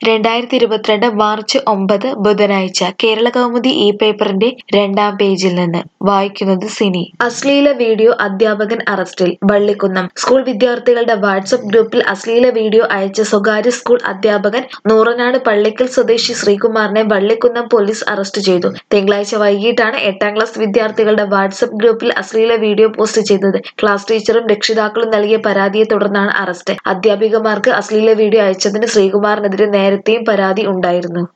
രണ്ടായിരത്തി ഇരുപത്തിരണ്ട് മാർച്ച് ഒമ്പത് ബുധനാഴ്ച കേരള കൗമുദി ഈ പേപ്പറിന്റെ രണ്ടാം പേജിൽ നിന്ന് വായിക്കുന്നത് സിനി അശ്ലീല വീഡിയോ അധ്യാപകൻ അറസ്റ്റിൽ വള്ളിക്കുന്നം സ്കൂൾ വിദ്യാർത്ഥികളുടെ വാട്സപ്പ് ഗ്രൂപ്പിൽ അശ്ലീല വീഡിയോ അയച്ച സ്വകാര്യ സ്കൂൾ അധ്യാപകൻ നൂറനാട് പള്ളിക്കൽ സ്വദേശി ശ്രീകുമാറിനെ വള്ളിക്കുന്നം പോലീസ് അറസ്റ്റ് ചെയ്തു തിങ്കളാഴ്ച വൈകിട്ടാണ് എട്ടാം ക്ലാസ് വിദ്യാർത്ഥികളുടെ വാട്സപ്പ് ഗ്രൂപ്പിൽ അശ്ലീല വീഡിയോ പോസ്റ്റ് ചെയ്തത് ക്ലാസ് ടീച്ചറും രക്ഷിതാക്കളും നൽകിയ പരാതിയെ തുടർന്നാണ് അറസ്റ്റ് അധ്യാപികമാർക്ക് അശ്ലീല വീഡിയോ അയച്ചതിന് ശ്രീകുമാറിനെതിരെ നേരത്തെയും പരാതി ഉണ്ടായിരുന്നു